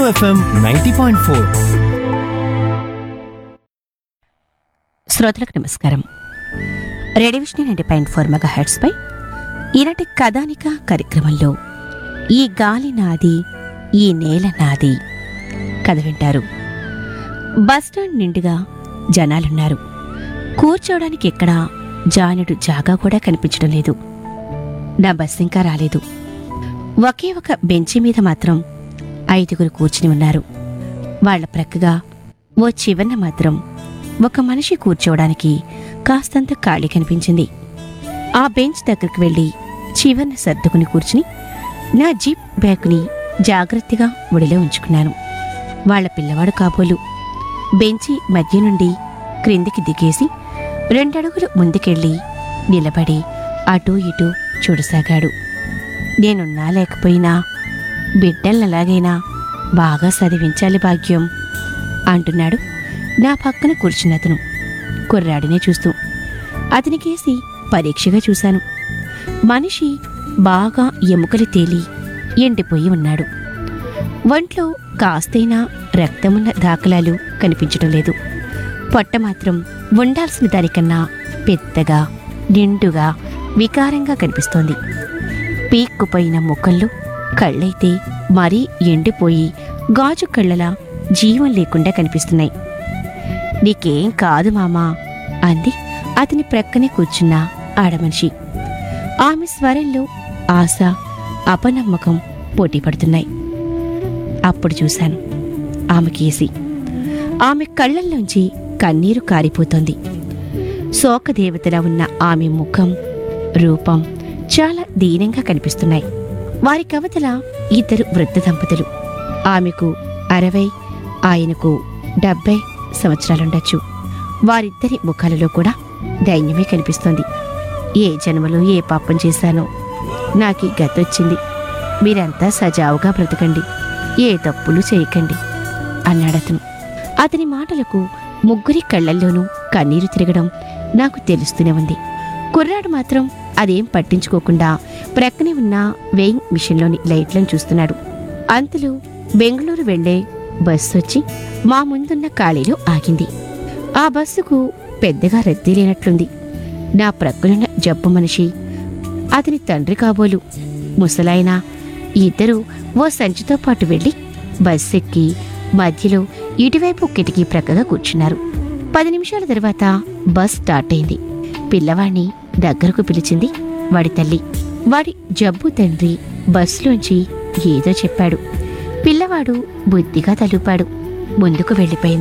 FM ninety point four శ్రోతలకు నమస్కారం radio Vishnu ninety point four mega హెడ్స్పై ఈనాటి కథానిక కార్యక్రమంలో ఈ గాలి నాది ఈ నేల నాది కథ వింటారు బస్టాండ్ నిండుగా జనాలున్నారు కూర్చోవడానికి ఎక్కడా జానుడు జాగా కూడా కనిపించడం లేదు నా బస్ ఇంకా రాలేదు ఒకే ఒక బెంచి మీద మాత్రం ఐదుగురు కూర్చుని ఉన్నారు వాళ్ళ ప్రక్కగా ఓ చివరన మాత్రం ఒక మనిషి కూర్చోవడానికి కాస్తంత ఖాళీ కనిపించింది ఆ బెంచ్ దగ్గరికి వెళ్ళి చివరన సర్దుకుని కూర్చుని నా జీప్ బ్యాగ్ని జాగ్రత్తగా ఒడిలో ఉంచుకున్నాను వాళ్ళ పిల్లవాడు కాబోలు బెంచి మధ్య నుండి క్రిందికి దిగేసి రెండడుగులు ముందుకెళ్ళి నిలబడి అటూ ఇటూ చూడసాగాడు నేనున్నా లేకపోయినా బిడ్డలలాగైనా బాగా చదివించాలి భాగ్యం అంటున్నాడు నా పక్కన కూర్చున్న అతను కుర్రాడినే చూస్తూ అతనికేసి పరీక్షగా చూశాను మనిషి బాగా ఎముకలు తేలి ఎండిపోయి ఉన్నాడు ఒంట్లో కాస్తైనా రక్తమున్న దాఖలాలు కనిపించటం లేదు పొట్ట మాత్రం ఉండాల్సిన దానికన్నా పెద్దగా నిండుగా వికారంగా కనిపిస్తోంది పీక్కుపోయిన ముఖంలో కళ్ళైతే మరీ ఎండిపోయి గాజు కళ్ళలా జీవం లేకుండా కనిపిస్తున్నాయి నీకేం కాదు మామా అంది అతని ప్రక్కనే కూర్చున్న ఆడమనిషి ఆమె స్వరంలో ఆశ అపనమ్మకం పోటీ పడుతున్నాయి అప్పుడు చూశాను ఆమె కేసి ఆమె కళ్ళల్లోంచి కన్నీరు కారిపోతోంది శోకదేవతలా ఉన్న ఆమె ముఖం రూపం చాలా దీనంగా కనిపిస్తున్నాయి వారి కవతల ఇద్దరు వృద్ధ దంపతులు ఆమెకు అరవై ఆయనకు డెబ్బై సంవత్సరాలుండొచ్చు వారిద్దరి ముఖాలలో కూడా దైన్యమే కనిపిస్తోంది ఏ జన్మలో ఏ పాపం చేశానో నాకు ఈ గతొచ్చింది మీరంతా సజావుగా బ్రతకండి ఏ తప్పులు చేయకండి అన్నాడతను అతని మాటలకు ముగ్గురి కళ్ళల్లోనూ కన్నీరు తిరగడం నాకు తెలుస్తూనే ఉంది కుర్రాడు మాత్రం అదేం పట్టించుకోకుండా ప్రక్కనే ఉన్న వేయింగ్ మిషన్లోని లైట్లను చూస్తున్నాడు అంతలో బెంగళూరు వెళ్లే బస్సు వచ్చి మా ముందున్న ఖాళీలో ఆగింది ఆ బస్సుకు పెద్దగా రద్దీ లేనట్లుంది నా ప్రక్కనున్న జబ్బు మనిషి అతని తండ్రి కాబోలు ముసలాయన ఇద్దరు ఓ సంచితో పాటు వెళ్లి బస్ ఎక్కి మధ్యలో ఇటువైపు కిటికీ ప్రక్కగా కూర్చున్నారు పది నిమిషాల తర్వాత బస్ స్టార్ట్ అయింది పిల్లవాణ్ణి దగ్గరకు పిలిచింది వాడి తల్లి వాడి జబ్బు తండ్రి బస్సులోంచి ఏదో చెప్పాడు పిల్లవాడు బుద్ధిగా తలుపాడు ముందుకు వెళ్ళిపోయింది